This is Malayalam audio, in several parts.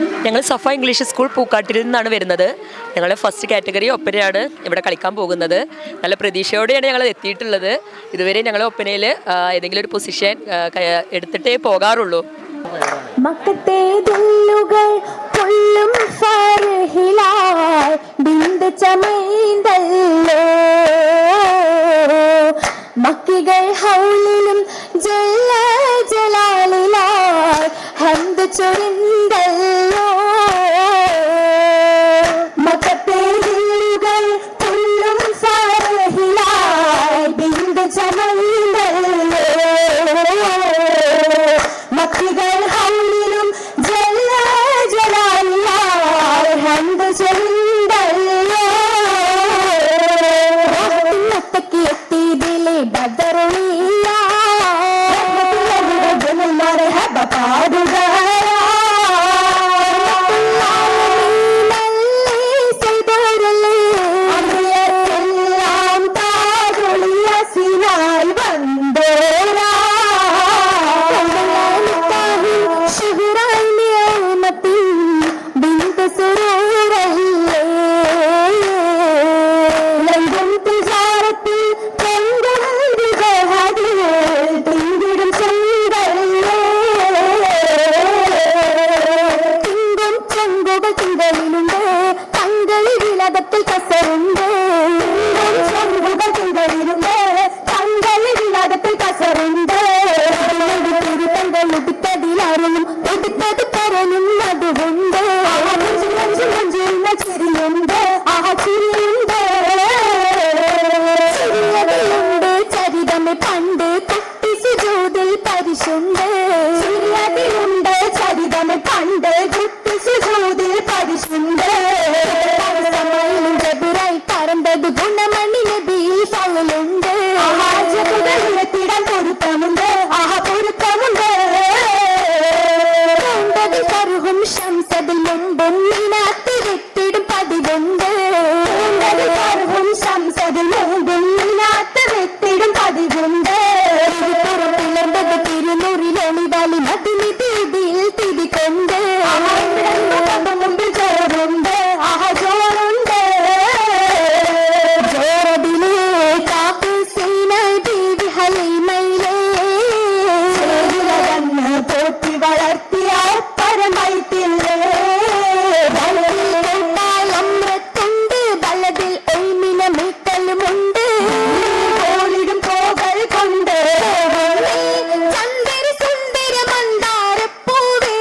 ഞങ്ങൾ സഫ ഇംഗ്ലീഷ് സ്കൂൾ പൂക്കാട്ടിൽ നിന്നാണ് വരുന്നത് ഞങ്ങൾ ഫസ്റ്റ് കാറ്റഗറി ഒപ്പനയാണ് ഇവിടെ കളിക്കാൻ പോകുന്നത് നല്ല പ്രതീക്ഷയോടെയാണ് ഞങ്ങൾ എത്തിയിട്ടുള്ളത് ഇതുവരെ ഞങ്ങൾ ഒപ്പനയിൽ ഏതെങ്കിലും ഒരു പൊസിഷൻ എടുത്തിട്ടേ പോകാറുള്ളൂ മക്കത്തെ ദില്ലുകൾ കൊള്ളും ഫർഹിലാൽ ബിന്ദു ചമൈന്തല്ലോ മക്കികൾ ഹൗലിലും ജല്ല ജലാലിലാൽ ഹന്ത് ചൊരിന്തല്ലോ മക്കത്തെ ദില്ലുകൾ കൊള്ളും ഫർഹിലാൽ ബിന്ദു ചമൈന്തല്ലോ മക്കൾ ഹൗലിലും ജല്ല ജലാലിലാൽ ഹന്ത് ചെന്തല്ലോ നത്തക്ക് എത്തിയതിലെ ബദറുണിയ മർഹബ പാടുക എല്ലാം താരുളിയ സിനായി വന്തോരാ شهرين نعمة بنت سرور لندن تجارة تنقل بجهد തിങ്കിടും തിങ്കും ചെങ്കുകൾ തിങ്കളിലുണ്ട് തങ്ങളിൽ വിലകത്തിൽ കസറുണ്ട് ചെങ്കുകൾ തിങ്കളിലുണ്ട് തങ്ങളിൽ വിലകത്തിൽ കസറുണ്ട് തങ്ങൾ ഉടുത്തതിലറിയും ഉടുത്തത് തരനും അതുകൊണ്ട് ചിരിയുണ്ട് ആ ചിരിയുണ്ട് ചിരിയതിലുണ്ട് ചരിതമേ പണ്ട് കുട്ടി സുജൂതിൽ പരിശുണ്ട് ചിരിയതിലുണ്ട് ചരിതമേ പണ്ട് കുട്ടി സുജൂതിൽ പരിശുണ്ട് സമയം ജബുറായി പറമ്പത് ഗുണമണി നബിയിൽ സവലുണ്ട് ആഹാജകുകളിലെത്തിടാൻ പൊരുത്തമുണ്ട് ആഹ പൊരുത്തമുണ്ട് കണ്ടതിൽ കറുകും ശംസതിൽ മുമ്പും നിനാത്തിരിത്തിടും പതിവുണ്ട് കണ്ടതിൽ കറുകും ശംസതിൽ മുമ്പും നിനാത്തിരിത്തിടും പതിവുണ്ട് പിളർന്നത് തിരുമുറിലൊളിവാളി മതിനി തീതിയിൽ തിരികൊണ്ട് മുമ്പിൽ ചോറുണ്ട് ആഹ ചോറുണ്ട് ചോറതിലേ കാപ്പിൽ സീനായി ബീവി ഹലീമയിലേ ചേരുവതെന്ന് പോറ്റി വളർത്തിയ പരമൈത്തില്ലേ അമ്രത്തുണ്ട് ബലതിൽ ഒയ്മിന മീക്കലുമുണ്ട് കോളിടും കോകൾ കൊണ്ട് ചന്ദര സുന്ദര മന്ദാരപ്പൂവേ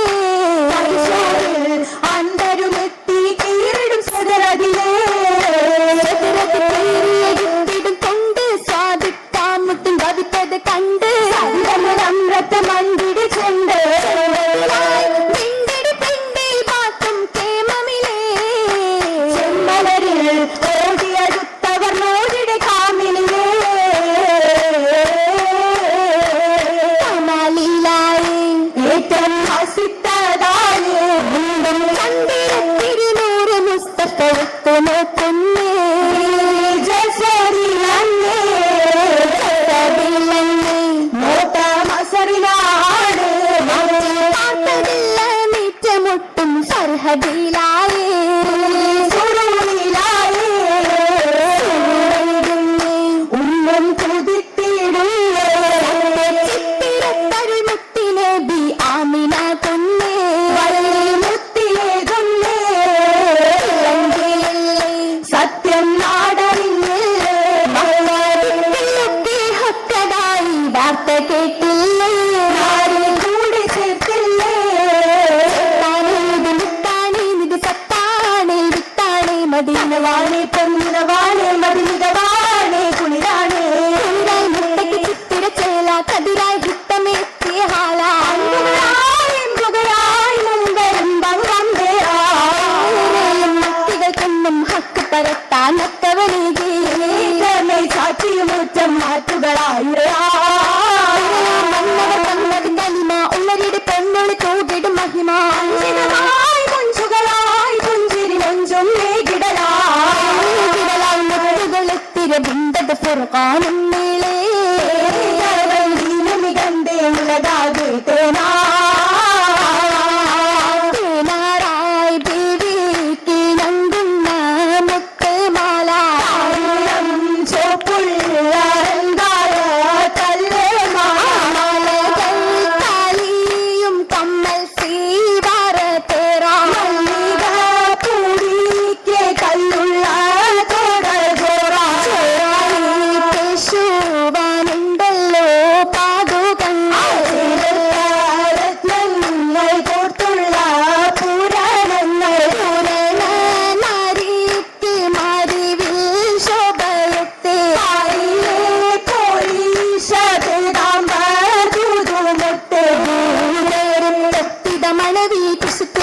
അന്തരുമെത്തി കീറിടും സുതരതിലേ ും കൊണ്ട് സ്വാദിക്കാമുട്ടും കവിത്തത് കണ്ട് അമൃത മണ്ടിടി ചെണ്ട് പിണ്ടിടി പിണ്ടിൽ പാട്ടും കേമമിലേ ചെമ്മലരിൽ ഓടിയടുത്തവർ നോടിടെ കാമിനിലേ കമാലിലായി ഏറ്റവും ഹസിത്തതായി വീണ്ടും ചന്ദിരത്തിരുനൂറ് മുസ്തഫ ഒത്തു നോക്കുന്നേ ജസരി അന്നേ മസറിനാട് പാട്ടതില്ല മിറ്റമുട്ടും സർഹദിലായേ ഉന്നം കുതിത്തിടുന്നേ ചിത്തിരത്തരു മുത്തിനെ ബി ആമിന കൊന്നേ വള്ളി മുത്തിയേകുന്നേ സത്യം നാടറിഞ്ഞില്ലേ മക്കളൊക്കെ ഹക്കതായി വാർത്ത കേട്ടില്ലേ ആരും കൂടെ ചേർത്തില്ലേ താനേ ഇത് സത്താണേ വിത്താണേ മതിനവാണേ പൊന്നിനവാണേ മതിനിതവാണേ കുളിരാണേ കുളിരായി മുട്ടയ്ക്ക് ചിത്തിര ചേല കതിരായി ഹിത്തമേത്തിയ ഹാല മത്തികൾക്കൊന്നും ഹക്ക് പരത്താൻ ഒത്തവനേകി സാക്ഷിയുമുറ്റം മാറ്റുകളായിരവർ തന്നത് കലിമ ഉള്ളരിയുടെ പെണ്ണൊളി തൂകിടും മഹിമ കൊഞ്ചുകളായി പുഞ്ചിരി നെഞ്ചും മേകിടലായി മുത്തുകളെത്തിര ബിന്ദത് ഫുർഖാനും നീളേ മികന്തേ ഉള്ളതാകെ തേനാ തേനാ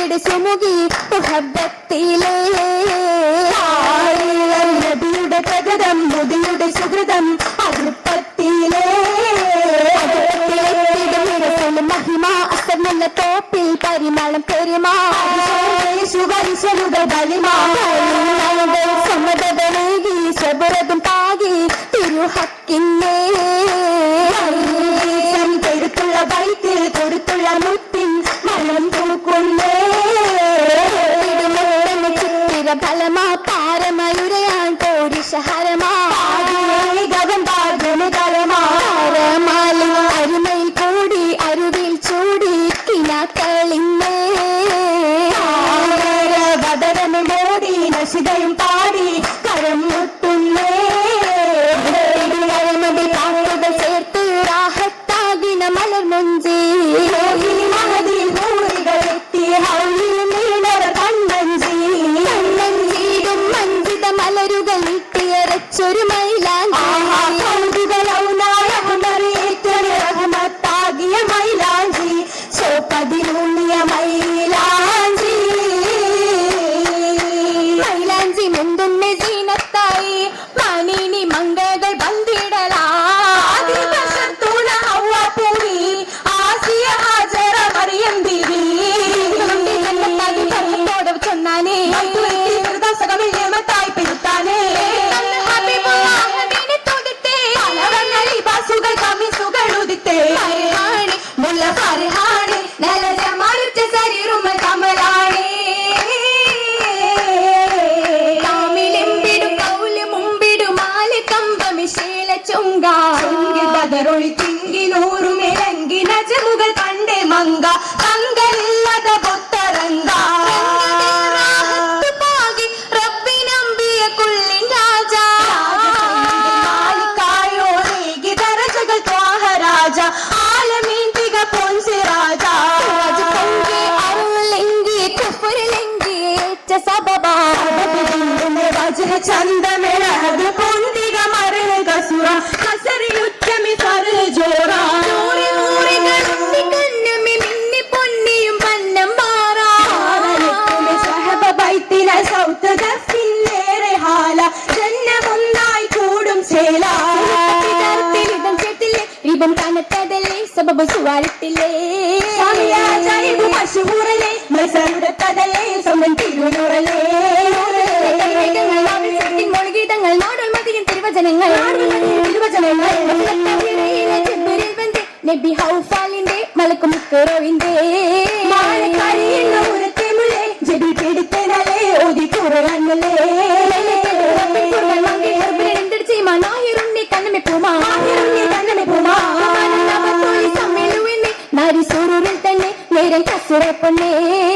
സുന്ദരിയുടെ സുമുഖി മുഹബത്തിലേ നബിയുടെ പ്രകൃതം മുതിയുടെ സുഹൃതം അതൃപ്പത്തിലേ മഹിമ അസമുള്ള തോപ്പിൽ പരിമളം പെരുമാ സുവരിശലുകൾ ബലിമാ സമ്മതനേകി ശബരതും പാകി തിരുഹക്കിന്നേ കൊടുത്തുള്ള വൈത്തിൽ കൊടുത്തുള്ള മുത്തിൻ മനം തൂക്കുന്നേ ചിത്തിര ഫലമാ പാരമയുരയാൻ പോരിഷഹരമാ ഗവൻ പാർഗുണകരമാ പാരമാലിൻ അരുമയിൽ കൂടി അരുവിൽ ചൂടി കിനാക്കളിന്നേ വദരമോടി നശിതയും പാടി കരം മുട്ടുന്നേ മതി പാട്ടുകൾ ചേർത്ത് രാഹത്താകിന മലർ മുഞ്ചി മഹതി ഭൂരികൾ എത്തി ഹൗലിൽ നീണർ കണ്ണഞ്ചി കണ്ണഞ്ചിയിടും മഞ്ചിത മലരുകൾ നീട്ടിയരച്ചൊരു മൈലാഞ്ചിയേറ്റൊരു മൈലാഞ്ചി സോപ്പതിനുള്ളിയ മൈലാഞ്ചി മൈലാഞ്ചി മുന്തുണ്ണി സീനത്തായി മാനിനി മംഗകൾ ബന്ധിടലാ ചെന്നാനേ ബദറൊളി തിങ്കി നൂറുമിളങ്കി നജമുകൾ കണ്ടേ മങ്ക കങ്കലില്ലത പൊത്തരങ്ക പാകി റബ്ബിനമ്പിയ കുള്ളിൻ രാജാ മാലിക്കായോരേകി ദരജകൾ ത്വാഹരാജ ആലമീൻ തിക പൊൻസി രാജ രാജപങ്കി അരുളെങ്കി കുഫുരിലെങ്കി ഏറ്റ സബബാ വജഹ ചന്ദമിളത് പൊന്തിക മരുക സുറ കസറിയുറ്റമി സറ് ജോറ കണ്ണമി മിന്നി പൊന്നിയും പന്നം മാറാ സഹബ ബൈത്തിന സൗത്ത് ദഫിന്നേറെ ഹാല ജന്നമൊന്നായി കൂടും ചേല ഇതം ചേട്ടില്ലേ ഇവൻ കനത്തതല്ലേ സബബ് സുവാലത്തില്ലേ സമയാജായിബു മശഹൂറലേ മസറുടത്തതലേ സമൻ തിരുനുറലേ മൊഴിഗീതങ്ങൾ നാടോൾ മതിയും തിരുവചനങ്ങൾ തിരുവചനങ്ങൾ നബി ഹൗഫാലിന്റെ മലക്കും മുക്കറോവിന്റെ മാലക്കാരിയുള്ള ഉരത്തേമുള്ളേ ജബി പിടിത്തനലേ ഓതി കുറവന്നലേ കണ്ണമെ പൂമാ കണ്ണമെ പൂമാ നാരി സൂരൂരിൽ തന്നെ നേരം കസുറെ പൊന്നേ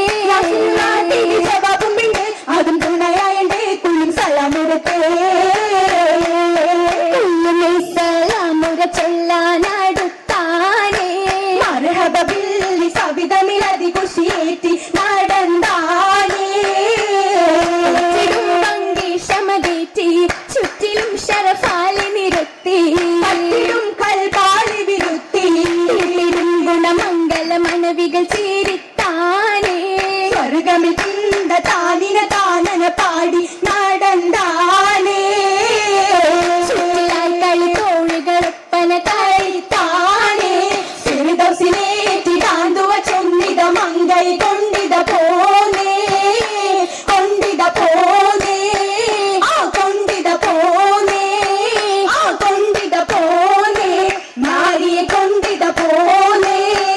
ജവാബും പിന്നെ അതും തുണയായണ്ടേ കുളിം സലാമുരത്തേ സലാമുര ചൊല്ലാനടുത്താനേ മർഹബ ബില്ലി സവിതമിലതി കുശിയേറ്റി നടന്താനേ ചുറ്റിലും ഭംഗി ശമതേറ്റി ചുറ്റിലും ശരഫാലി നിരത്തി പത്തിലും കൽപാലി വിരുത്തി ഇരുളിരും ഗുണമംഗല മനവികൾ ചേരിത്താനേ സ്വർഗമിൽ ചിന്ത താനിന താനന പാടി നടന്താനേ ചുറ്റിലായി കളി തോഴികളൊപ്പന താനേ ഫിർദൗസിലേറ്റി താന്തുവ ചൊന്നിത മങ്കൈ കൊണ്ടിത പോനേ കൊണ്ടിത പോനേ ആ കൊണ്ടിത പോനേ ആ കൊണ്ടിത പോനേ നാരിയെ കൊണ്ടിത പോനേ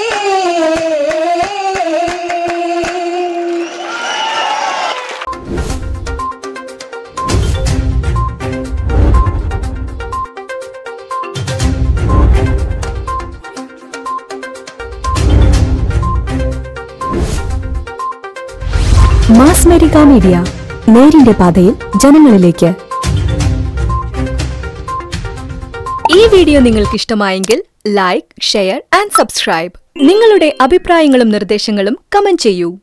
മാസ്മരിക മീഡിയ നേരിന്റെ പാതയിൽ ജനങ്ങളിലേക്ക് ഈ വീഡിയോ നിങ്ങൾക്ക് ഇഷ്ടമായെങ്കിൽ ലൈക്ക് ഷെയർ ആൻഡ് സബ്സ്ക്രൈബ് നിങ്ങളുടെ അഭിപ്രായങ്ങളും നിർദ്ദേശങ്ങളും കമന്റ് ചെയ്യൂ